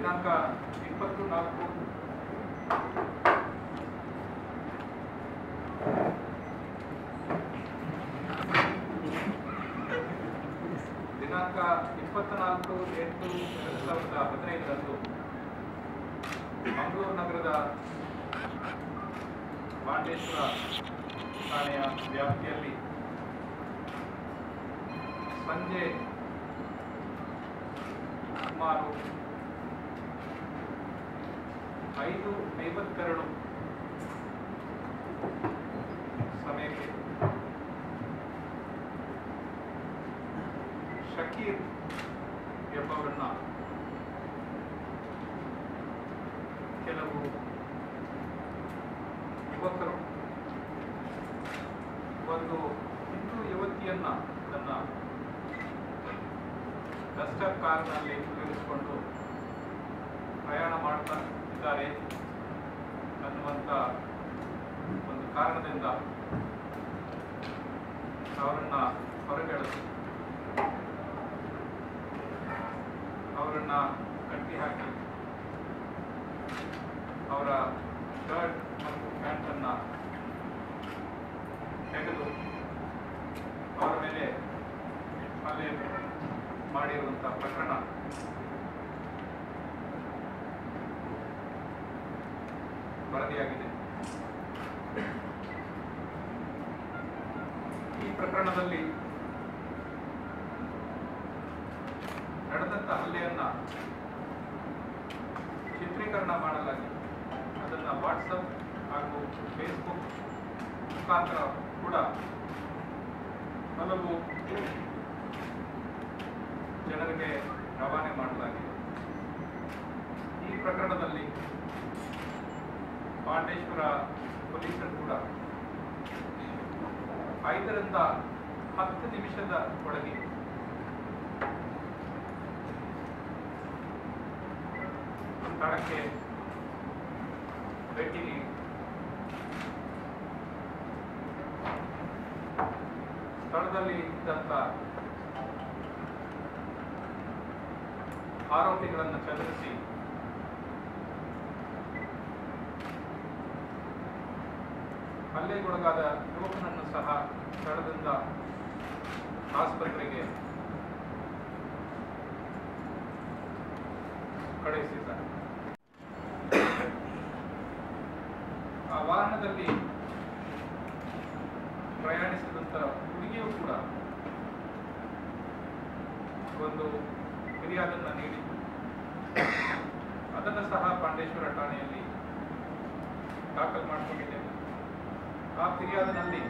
ದಿನಾಂಕ ಇಪ್ಪತ್ತು ನಾಲ್ಕು ದಿನಾಂಕ ಇಪ್ಪತ್ನಾಲ್ಕು ಎಂಟು ಎರಡು ಸಾವಿರದ ಹದಿನೈದರಂದು ಮಂಗಳೂರು ನಗರದ ಪಾಂಡೇಶ್ವರ ಠಾಣೆಯ ವ್ಯಾಪ್ತಿಯಲ್ಲಿ ಸಂಜೆ ಸುಮಾರು ಐದು ಐವತ್ತೆರಡು ಸಮಯಕ್ಕೆ ಶಕೀರ್ ಎಂಬವರನ್ನ ಕೆಲವು ಯುವಕರು ಒಂದು ಹಿಂದೂ ಯುವತಿಯನ್ನ ತನ್ನ ಡಸ್ಟರ್ ಕಾರ್ನಲ್ಲಿ ಉಪಯೋಗಿಸಿಕೊಂಡು ಪ್ರಯಾಣ ಮಾಡ್ತಾ ಇದ್ದಾರೆ ಅನ್ನುವಂಥ ಒಂದು ಕಾರಣದಿಂದ ಅವರನ್ನ ಹೊರಗೆಳೆದು ಅವರನ್ನ ಕಟ್ಟಿ ಹಾಕಿ ಅವರ ಶರ್ಟ್ ಮತ್ತು ಪ್ಯಾಂಟನ್ನ ತೆಗೆದು ಅವರ ಮೇಲೆ ಹಲ್ಲೆ ಮಾಡಿರುವಂಥ ಪ್ರಕರಣ ವರದಿಯಾಗಿದೆ ಈ ಪ್ರಕರಣದಲ್ಲಿ ನಡೆದಂಥ ಹಲ್ಲೆಯನ್ನ ಚಿತ್ರೀಕರಣ ಮಾಡಲಾಗಿ ಅದನ್ನು ವಾಟ್ಸಪ್ ಹಾಗೂ ಫೇಸ್ಬುಕ್ ಮುಖಾಂತರ ಕೂಡ ಹಲವು ಜನರಿಗೆ ರವಾನೆ ಮಾಡಲಾಗಿದೆ ಈ ಪ್ರಕರಣದಲ್ಲಿ ಪಾಂಡೇಶ್ವರ ಪೊಲೀಸರು ಕೂಡ ಐದರಿಂದ ಹತ್ತು ನಿಮಿಷದ ಒಳಗೆ ಸ್ಥಳಕ್ಕೆ ಭೇಟಿ ನೀಡಿ ಸ್ಥಳದಲ್ಲಿ ಇದ್ದಂಥ ಆರೋಪಿಗಳನ್ನು ಚದುರಿಸಿ ಹಲ್ಲೆಗೊಳಗಾದ ಯುವಕನನ್ನು ಸಹ ಸ್ಥಳದಿಂದ ಆಸ್ಪತ್ರೆಗೆ ಕಳುಹಿಸಿದ್ದಾರೆ ಆ ವಾಹನದಲ್ಲಿ ಪ್ರಯಾಣಿಸಿದಂಥ ಹುಡುಗಿಯು ಕೂಡ ಒಂದು ಫಿರ್ಯಾದನ್ನ ನೀಡಿ ಅದನ್ನು ಸಹ ಪಾಂಡೇಶ್ವರ ಠಾಣೆಯಲ್ಲಿ ದಾಖಲು ಮಾಡಿಕೊಂಡಿದ್ದೇವೆ ಆ ಫಿರ್ಯಾದಿನಲ್ಲಿ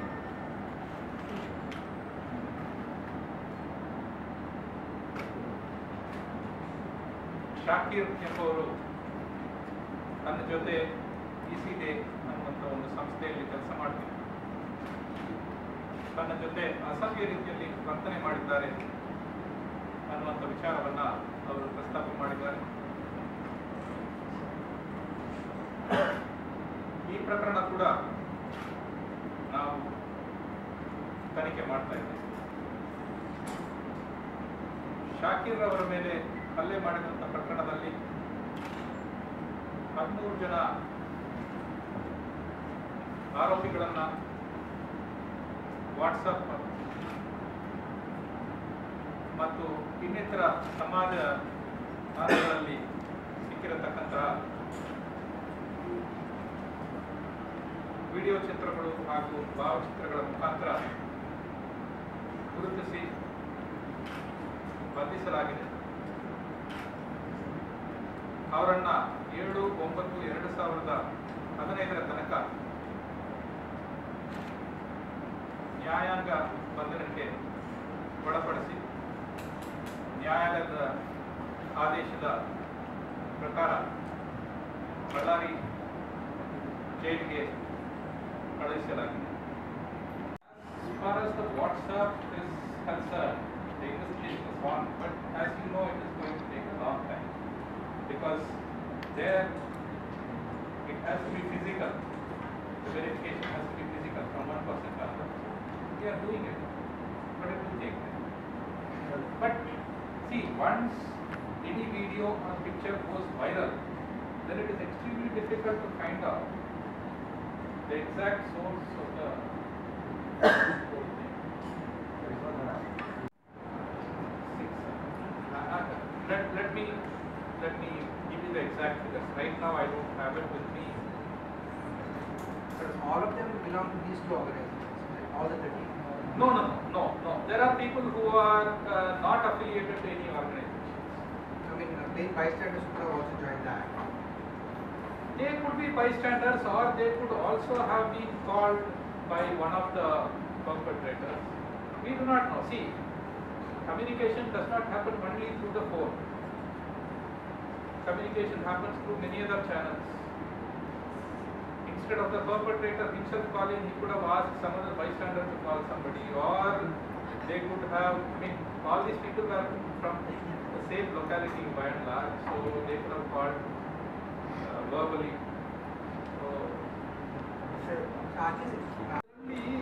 ಶಾಕೀರ್ ಎಂಬುವರು ತನ್ನ ಜೊತೆ ಇ ಡೇ ಅನ್ನುವಂಥ ಒಂದು ಸಂಸ್ಥೆಯಲ್ಲಿ ಕೆಲಸ ಮಾಡ್ತಿದ್ರು ತನ್ನ ಜೊತೆ ಅಸಭ್ಯ ರೀತಿಯಲ್ಲಿ ವರ್ತನೆ ಮಾಡಿದ್ದಾರೆ ಅನ್ನುವಂಥ ವಿಚಾರವನ್ನ ಅವರು ಪ್ರಸ್ತಾಪ ಮಾಡಿದ್ದಾರೆ ಈ ಪ್ರಕರಣ ಕೂಡ ನಾವು ತನಿಖೆ ಮಾಡ್ತಾ ಇದ್ದೇವೆ ಶಾಕೀರ್ ಅವರ ಮೇಲೆ ಹಲ್ಲೆ ಮಾಡಿದಂಥ ಪ್ರಕರಣದಲ್ಲಿ ಹದಿಮೂರು ಜನ ಆರೋಪಿಗಳನ್ನ ವಾಟ್ಸಪ್ ಮತ್ತು ಇನ್ನಿತರ ಸಮಾಜ ತಾಣಗಳಲ್ಲಿ ಸಿಕ್ಕಿರತಕ್ಕಂತಹ ವಿಡಿಯೋ ಚಿತ್ರಗಳು ಹಾಗೂ ಭಾವಚಿತ್ರಗಳ ಮುಖಾಂತರ ಗುರುತಿಸಿ ಬಂಧಿಸಲಾಗಿದೆ ಅವರನ್ನ ಏಳು ಒಂಬತ್ತು ಎರಡು ಸಾವಿರದ ಹದಿನೈದರ ತನಕ ನ್ಯಾಯಾಂಗ ಬಂಧನಕ್ಕೆ ಒಳಪಡಿಸಿ ನ್ಯಾಯಾಲಯದ ಆದೇಶದ ಪ್ರಕಾರ ಬಳ್ಳಾರಿ ಜೈಲಿಗೆ ಕಳುಹಿಸಲಾಗಿದೆ As far as the WhatsApp is concerned, the investigation is on, but as you know, it is going to take a long time because there it has to be physical. The verification has to be physical from one person to another. We are doing it, but it will take time. But see, once any video a picture goes viral, then it is extremely difficult to find out the exact source of the whole thing. Six. Uh, uh, Let, let me, let me give you the exact figures. Right now, I don't have it with me. But all of them belong to these two organizations, right? all the 13. No, no, no, no, no. There are people who are uh, not affiliated to any organization. I mean, uh, plain bystanders could have also joined the act. They could be bystanders or they could also have been called by one of the perpetrators. We do not know. See, communication does not happen only through the phone. Communication happens through many other channels. Instead of the perpetrator himself calling, he could have asked some other bystander to call somebody or they could have, I mean, all these people were from the same locality by and large, so they could have called uh, verbally. So, Charges, uh, ಇದರಲ್ಲಿ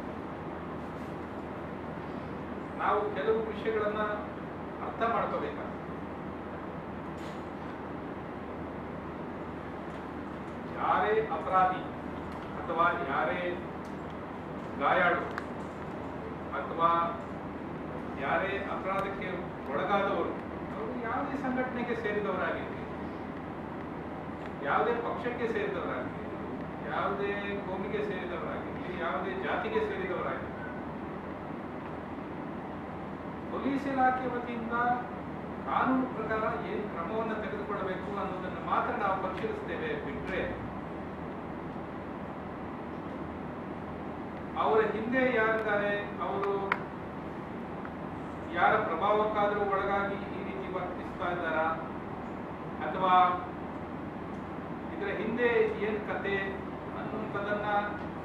ನಾವು ಕೆಲವು ವಿಷಯಗಳನ್ನ ಅರ್ಥ ಮಾಡ್ಕೋಬೇಕಾಗ್ತದೆ ಯಾರೇ ಅಪರಾಧಿ ಅಥವಾ ಯಾರೇ ಗಾಯಾಳು ಅಥವಾ ಯಾರೇ ಅಪರಾಧಕ್ಕೆ ಒಳಗಾದವರು ಅವರು ಯಾವುದೇ ಸಂಘಟನೆಗೆ ಸೇರಿದವರಾಗಿರಲಿ ಯಾವುದೇ ಪಕ್ಷಕ್ಕೆ ಸೇರಿದವರಾಗಿರಲಿ ಯಾವುದೇ ಕೋಮಿಗೆ ಸೇರಿದವರಾಗಿರಲಿ ಯಾವುದೇ ಜಾತಿಗೆ ಸೇರಿದವರಾಗಿರಲಿ ಪೊಲೀಸ್ ಇಲಾಖೆ ವತಿಯಿಂದ ಕಾನೂನು ಪ್ರಕಾರ ಏನು ಕ್ರಮವನ್ನು ತೆಗೆದುಕೊಳ್ಳಬೇಕು ಅನ್ನೋದನ್ನು ಮಾತ್ರ ನಾವು ಪರಿಶೀಲಿಸ್ತೇವೆ ಬಿಟ್ರೆ ಅವರ ಹಿಂದೆ ಯಾರಿದ್ದಾರೆ ಅವರು ಯಾರ ಪ್ರಭಾವಕ್ಕಾದರೂ ಒಳಗಾಗಿ ಈ ರೀತಿ ವರ್ತಿಸ್ತಾ ಇದ್ದಾರಾ ಅಥವಾ ಇದರ ಹಿಂದೆ ಏನು ಕತೆ ಅನ್ನುವಂಥದ್ದನ್ನ